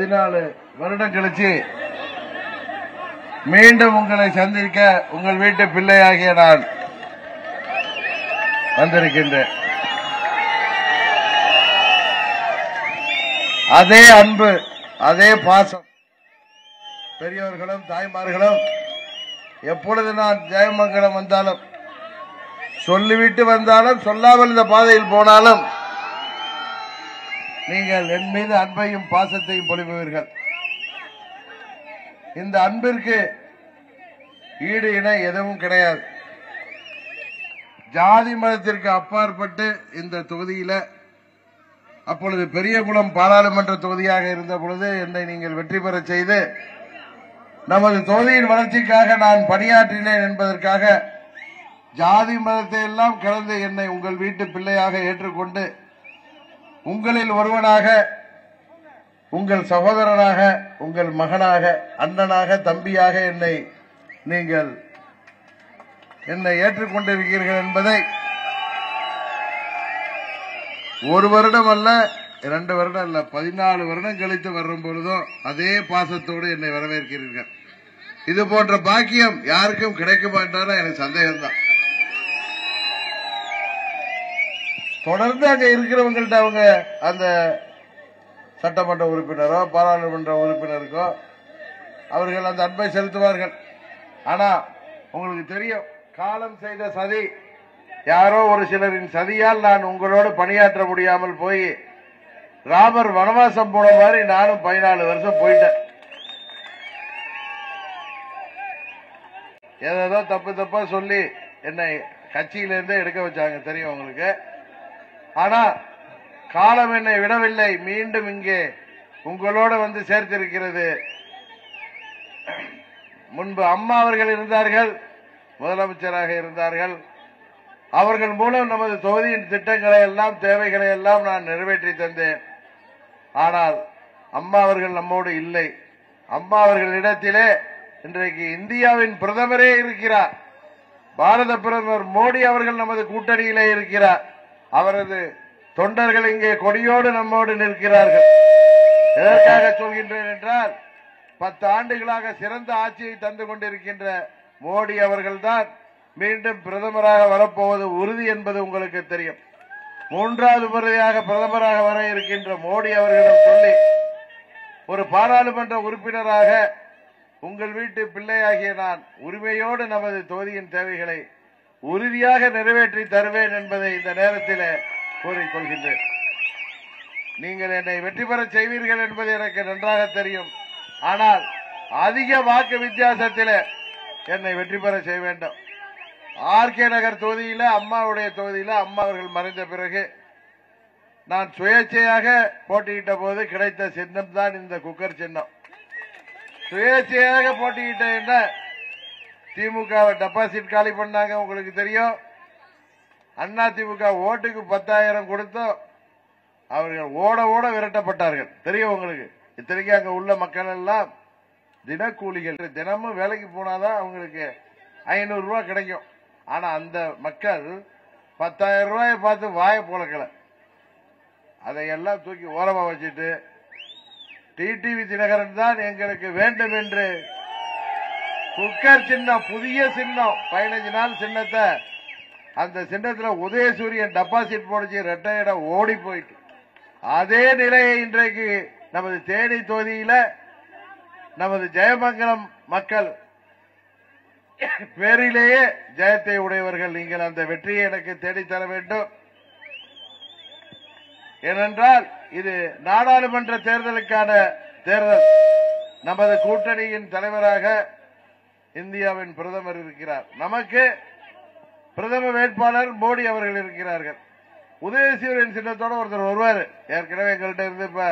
பதினாலு வருடம் கழிச்சு மீண்டும் உங்களை சந்திக்க உங்கள் வீட்டு பிள்ளையாகிய நான் வந்திருக்கின்றேன் அதே அன்பு அதே பாசம் பெரியவர்களும் தாய்மார்களும் எப்பொழுது நான் ஜெயமங்கலம் வந்தாலும் சொல்லிவிட்டு வந்தாலும் சொல்லாமல் இந்த பாதையில் போனாலும் நீங்கள் என் மீது அன்பையும் பாசத்தையும் பொழிபவர்கள் இந்த அன்பிற்கு ஈடு இணை எதுவும் கிடையாது ஜாதி மதத்திற்கு அப்பாற்பட்டு இந்த தொகுதியில அப்பொழுது பெரியகுளம் பாராளுமன்ற தொகுதியாக இருந்த பொழுது என்னை நீங்கள் வெற்றி பெறச் செய்து நமது தொகுதியின் வளர்ச்சிக்காக நான் பணியாற்றினேன் என்பதற்காக ஜாதி மதத்தை எல்லாம் கலந்து என்னை உங்கள் வீட்டு பிள்ளையாக ஏற்றுக்கொண்டு உங்களில் ஒருவனாக உங்கள் சகோதரனாக உங்கள் மகனாக அண்ணனாக தம்பியாக என்னை நீங்கள் என்னை ஏற்றுக்கொண்டிருக்கிறீர்கள் என்பதை ஒரு வருடம் அல்ல இரண்டு வருடம் அல்ல பதினாலு வருடம் கழித்து வரும் பொழுதும் அதே பாசத்தோடு என்னை வரவேற்கிறீர்கள் இது போன்ற பாக்கியம் யாருக்கும் கிடைக்க மாட்டாரா எனக்கு சந்தேகம்தான் தொடர்ந்து அங்க இருக்கிறவங்கள்ட்ட அவங்க அந்த சட்டமன்ற உறுப்பினரோ பாராளுமன்ற உறுப்பினருக்கோ அவர்கள் அந்த அன்பை செலுத்துவார்கள் ஆனா உங்களுக்கு தெரியும் காலம் செய்த சதி யாரோ ஒரு சிலரின் சதியால் நான் உங்களோடு பணியாற்ற முடியாமல் போய் ராமர் வனவாசம் போன மாதிரி நானும் பதினாலு வருஷம் போயிட்டேன் ஏதோ தப்பு தப்பா சொல்லி என்னை கட்சியிலிருந்தே எடுக்க வச்சாங்க தெரியும் உங்களுக்கு ஆனா காலம் என்னை விடவில்லை மீண்டும் இங்கே உங்களோட வந்து சேர்த்திருக்கிறது முன்பு அம்மா அவர்கள் இருந்தார்கள் முதலமைச்சராக இருந்தார்கள் அவர்கள் மூலம் நமது தொகுதியின் திட்டங்களை எல்லாம் தேவைகளை எல்லாம் நான் நிறைவேற்றி தந்தேன் ஆனால் அம்மா அவர்கள் நம்மோடு இல்லை அம்மா அவர்களிடத்திலே இன்றைக்கு இந்தியாவின் பிரதமரே இருக்கிறார் பாரத பிரதமர் மோடி அவர்கள் நமது கூட்டணியிலே இருக்கிறார் அவரது தொண்டர்கள் இங்கே கொடியோடு நம்மோடு நிற்கிறார்கள் எதற்காக சொல்கின்றேன் என்றால் பத்து ஆண்டுகளாக சிறந்த ஆட்சியை தந்து கொண்டிருக்கின்ற மோடி அவர்கள்தான் மீண்டும் பிரதமராக வரப்போவது உறுதி என்பது உங்களுக்கு தெரியும் மூன்றாவது முறையாக பிரதமராக வர இருக்கின்ற மோடி அவர்களிடம் சொல்லி ஒரு பாராளுமன்ற உறுப்பினராக உங்கள் வீட்டு பிள்ளையாகிய நான் உரிமையோடு நமது தொகுதியின் தேவைகளை உறுதியாக நிறைவேற்றி தருவேன் என்பதை இந்த நேரத்தில் கூறிக்கொள்கின்றேன் நீங்கள் என்னை வெற்றி பெறச் செய்வீர்கள் என்பது எனக்கு நன்றாக தெரியும் ஆனால் அதிக வாக்கு வித்தியாசத்தில் என்னை வெற்றி பெற செய்ய வேண்டும் ஆர்கே நகர் தொகுதியில அம்மாவுடைய தொகுதியில அம்மா அவர்கள் மறைந்த பிறகு நான் சுயேட்சையாக போட்டியிட்ட போது கிடைத்த சின்னம் தான் இந்த குக்கர் சின்னம் சுயேட்சையாக போட்டியிட்ட திமுக டெபாசிட் காலி பண்ணாங்க உங்களுக்கு தெரியும் அண்ணா திமுக ஓட்டுக்கு பத்தாயிரம் கொடுத்தோம் அவர்கள் ஓட ஓட விரட்டப்பட்டார்கள் தெரியும் உங்களுக்கு இத்தனைக்கும் அங்க உள்ள மக்கள் எல்லாம் தினக்கூலிகள் தினமும் வேலைக்கு போனாதான் அவங்களுக்கு ஐநூறு ரூபாய் கிடைக்கும் ஆனா அந்த மக்கள் பத்தாயிரம் ரூபாயை பார்த்து வாயை போலக்கல அதையெல்லாம் தூக்கி ஓரமா வச்சுட்டு டிடிவி தினகரன் தான் எங்களுக்கு வேண்டும் என்று குக்கர் சின்னம் புதிய சின்னம் பதினஞ்சு நாள் சின்னத்தை அந்த சின்னத்துல உதயசூரியன் டெபாசிட் போடுச்சு ரெட்டையிட ஓடி போயிட்டு அதே நிலையை இன்றைக்கு நமது தேனி தொகுதியில நமது ஜெயமங்கலம் மக்கள் பேரிலேயே ஜெயத்தை உடையவர்கள் நீங்கள் அந்த வெற்றியை எனக்கு தேடித்தர வேண்டும் ஏனென்றால் இது நாடாளுமன்ற தேர்தலுக்கான தேர்தல் நமது கூட்டணியின் தலைவராக இந்தியாவின் பிரதமர் இருக்கிறார் நமக்கு பிரதம வேட்பாளர் மோடி அவர்கள் இருக்கிறார்கள் உதயசூரியன் சின்னத்தோட ஒருத்தர் வருவார் ஏற்கனவே எங்கள்கிட்ட இருந்து இப்ப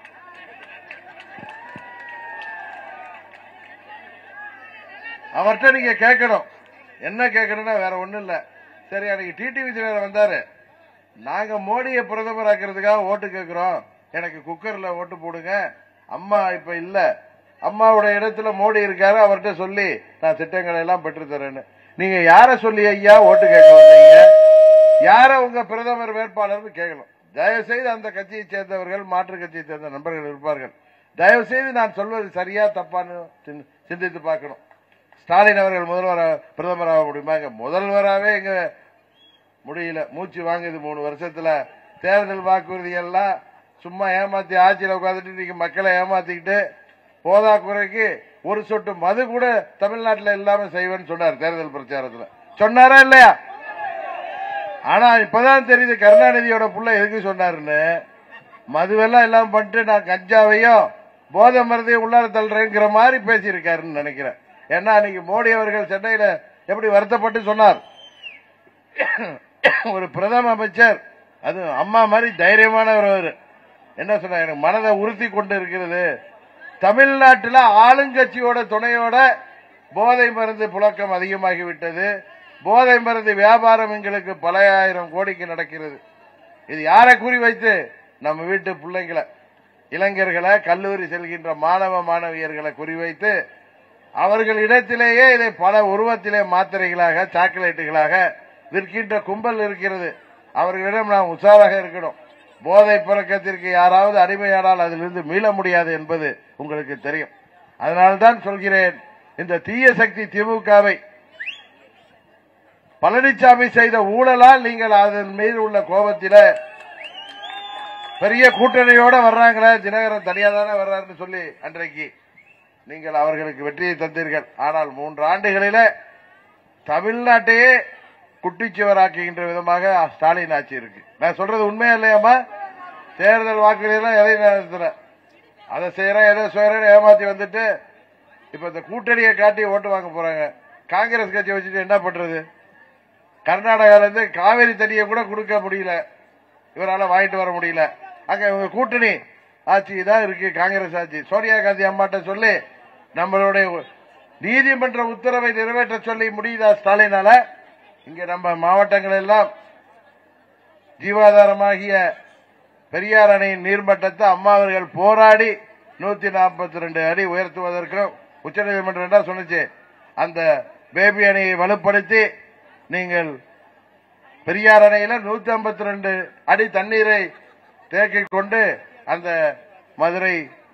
அவர்கிட்ட நீங்க கேட்கணும் என்ன கேட்கணும்னா வேற ஒண்ணும் இல்ல சரி அன்னைக்கு டிடிவி தினகரன் வந்தாரு நாங்க மோடியை பிரதமர் ஆக்கிறதுக்காக ஓட்டு கேட்கிறோம் எனக்கு குக்கர்ல ஓட்டு போடுங்க அம்மா இப்ப இல்ல அம்மாவுடைய இடத்துல மோடி இருக்காரு அவர்கிட்ட சொல்லி நான் திட்டங்களை எல்லாம் பெற்று தரேன்னு நீங்க யார சொல்லி ஐயா ஓட்டு கேட்க வந்தீங்க யார உங்க பிரதமர் வேட்பாளர்னு கேட்கணும் தயவு செய்து அந்த கட்சியை சேர்ந்தவர்கள் மாற்று கட்சியை சேர்ந்த நண்பர்கள் இருப்பார்கள் தயவு செய்து நான் சொல்வது சரியா தப்பான்னு சிந்- சிந்தித்து பார்க்கணும் ஸ்டாலின் அவர்கள் முதல்வர் பிரதமராக முடியுமா இங்க முதல்வராகவே இங்க முடியல மூச்சு வாங்குது மூணு வருஷத்துல தேர்தல் வாக்குறுதி எல்லாம் சும்மா ஏமாத்தி ஆட்சியில் உட்காந்துட்டு நீங்க மக்களை ஏமாத்திக்கிட்டு போதா குறைக்கு ஒரு சொட்டு மது கூட தமிழ்நாட்டில் இல்லாம செய்வேன்னு சொன்னார் தேர்தல் பிரச்சாரத்துல சொன்னாரா இல்லையா ஆனா இப்பதான் தெரியுது கருணாநிதியோட புள்ள எதுக்கு சொன்னாருன்னு மதுவெல்லாம் எல்லாம் பண்ணிட்டு நான் கஞ்சாவையும் போதை மருந்தையும் உள்ளார தள்ளுறேங்கிற மாதிரி பேசியிருக்காருன்னு நினைக்கிறேன் ஏன்னா அன்னைக்கு மோடி அவர்கள் சென்னையில எப்படி வருத்தப்பட்டு சொன்னார் ஒரு பிரதம அமைச்சர் அது அம்மா மாதிரி தைரியமானவர் அவர் என்ன சொன்னார் எனக்கு மனதை உறுத்தி கொண்டு இருக்கிறது தமிழ்நாட்டில் ஆளுங்கட்சியோட துணையோட போதை மருந்து புழக்கம் அதிகமாகிவிட்டது போதை மருந்து வியாபாரம் எங்களுக்கு பல ஆயிரம் கோடிக்கு நடக்கிறது இது யாரை குறி வைத்து நம்ம வீட்டு பிள்ளைங்களை இளைஞர்களை கல்லூரி செல்கின்ற மாணவ மாணவியர்களை குறிவைத்து அவர்கள் இடத்திலேயே இதை பல உருவத்திலே மாத்திரைகளாக சாக்லேட்டுகளாக விற்கின்ற கும்பல் இருக்கிறது அவர்களிடம் நாம் உஷாராக இருக்கணும் போதை பழக்கத்திற்கு யாராவது அடிமையானால் அதிலிருந்து மீள முடியாது என்பது உங்களுக்கு தெரியும் அதனால்தான் சொல்கிறேன் இந்த தீய சக்தி திமுகவை பழனிசாமி செய்த ஊழலால் நீங்கள் அதன் மீது உள்ள கோபத்தில பெரிய கூட்டணியோட வர்றாங்களே தினகரன் தனியா தானே வர்றாருன்னு சொல்லி அன்றைக்கு நீங்கள் அவர்களுக்கு வெற்றியை தந்தீர்கள் ஆனால் மூன்று ஆண்டுகளில தமிழ்நாட்டையே குட்டிச்சுவராக்குகின்ற விதமாக ஸ்டாலின் ஆட்சி இருக்கு நான் சொல்றது உண்மையா இல்லையாமா தேர்தல் வாக்குறுதியெல்லாம் எதை நடத்துற அதை செய்யறேன் எதை செய்யறேன்னு ஏமாத்தி வந்துட்டு இப்ப இந்த கூட்டணியை காட்டி ஓட்டு வாங்க போறாங்க காங்கிரஸ் கட்சி வச்சுட்டு என்ன பண்றது கர்நாடகால இருந்து காவிரி தண்ணியை கூட கொடுக்க முடியல இவரால வாங்கிட்டு வர முடியல அங்க இவங்க கூட்டணி ஆட்சி தான் இருக்கு காங்கிரஸ் ஆட்சி சோனியா காந்தி அம்மாட்ட சொல்லி நம்மளுடைய நீதிமன்ற உத்தரவை நிறைவேற்ற சொல்லி முடியுதா ஸ்டாலினால இங்க நம்ம மாவட்டங்கள் எல்லாம் ஜீவாதாரமாகிய பெரியார் அணையின் நீர்மட்டத்தை அம்மா அவர்கள் போராடி நூத்தி நாற்பத்தி ரெண்டு அடி உயர்த்துவதற்கும் உச்சநீதிமன்றம் என்ன சொன்னுச்சு அந்த பேபி அணையை வலுப்படுத்தி நீங்கள் பெரியார் அணையில நூத்தி ஐம்பத்தி ரெண்டு அடி தண்ணீரை தேக்கிக் கொண்டு அந்த மதுரை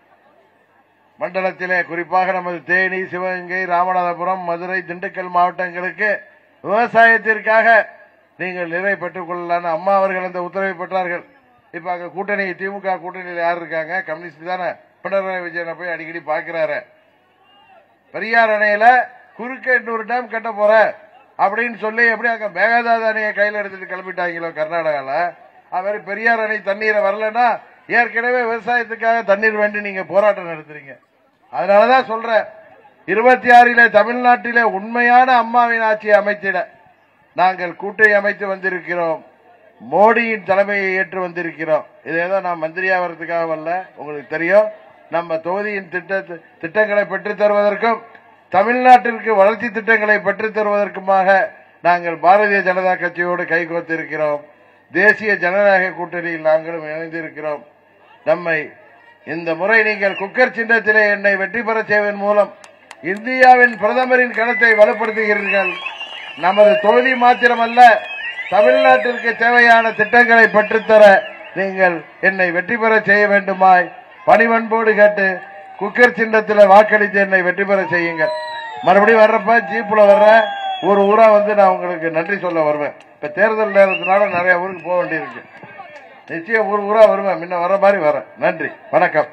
மண்டலத்திலே குறிப்பாக நமது தேனி சிவகங்கை ராமநாதபுரம் மதுரை திண்டுக்கல் மாவட்டங்களுக்கு விவசாயத்திற்காக நீங்கள் நிறை பெற்றுக் கொள்ளலான்னு அம்மா அவர்கள் அந்த உத்தரவை பெற்றார்கள் இப்ப அங்க கூட்டணி திமுக கூட்டணியில் யார் இருக்காங்க கம்யூனிஸ்ட் தானே பினராயி விஜயனை போய் அடிக்கடி பாக்குறாரு பெரியார் அணையில குறுக்க இன்னொரு டேம் கட்ட போற அப்படின்னு சொல்லி எப்படி அங்க மேகதாது அணையை கையில எடுத்துட்டு கிளம்பிட்டாங்களோ கர்நாடகால அது மாதிரி பெரியார் அணை தண்ணீரை வரலன்னா ஏற்கனவே விவசாயத்துக்காக தண்ணீர் வேண்டி நீங்க போராட்டம் நடத்துறீங்க அதனாலதான் சொல்றேன் இருபத்தி ஆறிலே தமிழ்நாட்டிலே உண்மையான அம்மாவின் ஆட்சியை அமைத்திட நாங்கள் கூட்டணி அமைத்து வந்திருக்கிறோம் மோடியின் தலைமையை ஏற்று வந்திருக்கிறோம் இது ஏதோ நான் மந்திரியாகிறதுக்காக வரல உங்களுக்கு தெரியும் நம்ம தொகுதியின் திட்ட திட்டங்களை பெற்றுத் தருவதற்கும் தமிழ்நாட்டிற்கு வளர்ச்சி திட்டங்களை பெற்றுத் தருவதற்குமாக நாங்கள் பாரதிய ஜனதா கட்சியோடு கைகோத்திருக்கிறோம் தேசிய ஜனநாயக கூட்டணியில் நாங்களும் இணைந்திருக்கிறோம் நம்மை இந்த முறை நீங்கள் குக்கர் சின்னத்திலே என்னை வெற்றி பெறச் செய்வதன் மூலம் இந்தியாவின் பிரதமரின் கணத்தை வலுப்படுத்துகிறீர்கள் நமது தொகுதி மாத்திரமல்ல தமிழ்நாட்டிற்கு தேவையான திட்டங்களை பெற்றுத்தர நீங்கள் என்னை வெற்றி பெற செய்ய வேண்டுமாய் பணிவன்போடு கேட்டு குக்கர் சின்னத்தில் வாக்களித்து என்னை வெற்றி பெற செய்யுங்கள் மறுபடியும் வர்றப்ப ஜீப்ல வர்ற ஒரு ஊரா வந்து நான் உங்களுக்கு நன்றி சொல்ல வருவேன் இப்ப தேர்தல் நேரத்தினால நிறைய ஊருக்கு போக வேண்டியிருக்கு நிச்சயம் ஊர் ஊரா வருவேன் முன்ன வர மாதிரி வரேன் நன்றி வணக்கம்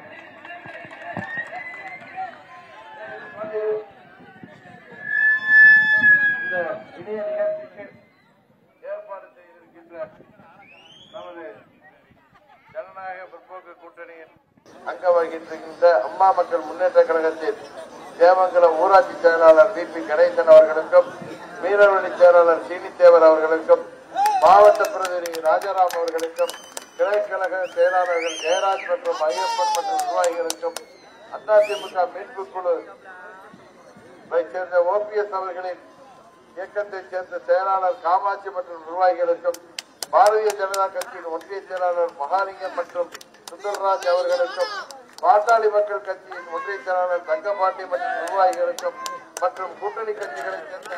இந்த இனிய நிகழ்ச்சிக்கு ஏற்பாடு செய்திருக்கின்ற நமது ஜனநாயக பிற்போக்கு கூட்டணியின் அங்க வகிக்கின்ற அம்மா மக்கள் முன்னேற்ற கழகத்தின் தேவங்குளம் ஊராட்சி செயலாளர் டி பி கணேசன் அவர்களுக்கும் வீரவழி செயலாளர் சீனித்தேவர் அவர்களுக்கும் மாவட்ட பிரதிநிதி ராஜாராம் அவர்களுக்கும் கிளைக்கழக செயலாளர்கள் ஜெயராஜ் மற்றும் ஐயப்பன் மற்றும் நிர்வாகிகளுக்கும் அதிமுக மீட்பு குழு சேர்ந்த ஓபிஎஸ் அவர்களின் இயக்கத்தைச் சேர்ந்த செயலாளர் காமாட்சி மற்றும் நிர்வாகிகளுக்கும் பாரதிய ஜனதா கட்சியின் ஒன்றிய செயலாளர் மகாலிங்கம் மற்றும் சுந்தர்ராஜ் அவர்களுக்கும் பாட்டாளி மக்கள் கட்சியின் ஒன்றிய செயலாளர் தங்கபாண்டி மற்றும் நிர்வாகிகளுக்கும் மற்றும் கூட்டணி கட்சிகளைச் சேர்ந்த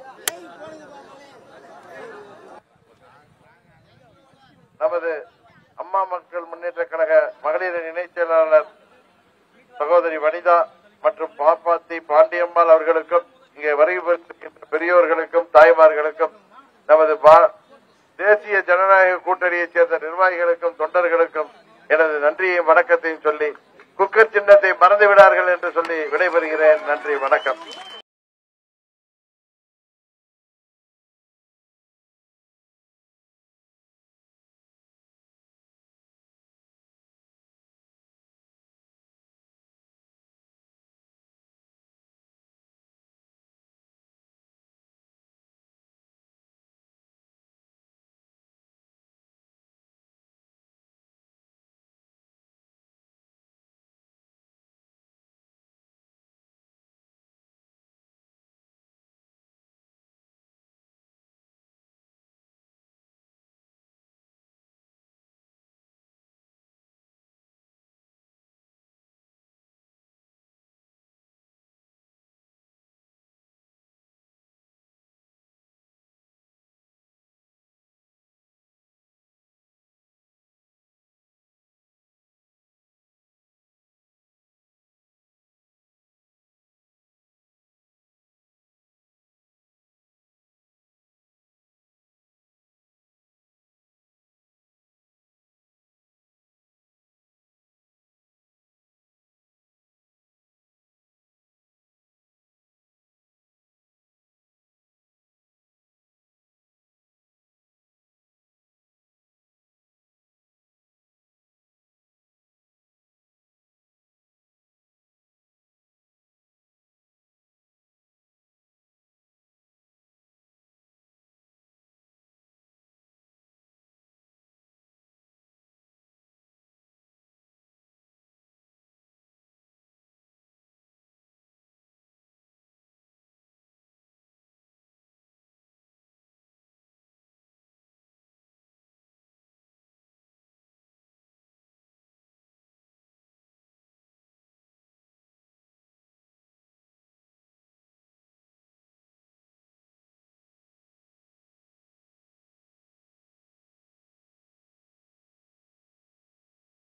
நமது அம்மா மக்கள் முன்னேற்ற கழக மகளிர் இணைச் செயலாளர் சகோதரி வனிதா மற்றும் பாப்பாத்தி பாண்டியம்மாள் அவர்களுக்கும் இங்கே வருகை பெரியோர்களுக்கும் தாய்மார்களுக்கும் நமது பா- தேசிய ஜனநாயக கூட்டணியைச் சேர்ந்த நிர்வாகிகளுக்கும் தொண்டர்களுக்கும் எனது நன்றியையும் வணக்கத்தையும் சொல்லி குக்கர் சின்னத்தை மறந்து விடார்கள் என்று சொல்லி விடைபெறுகிறேன் நன்றி வணக்கம்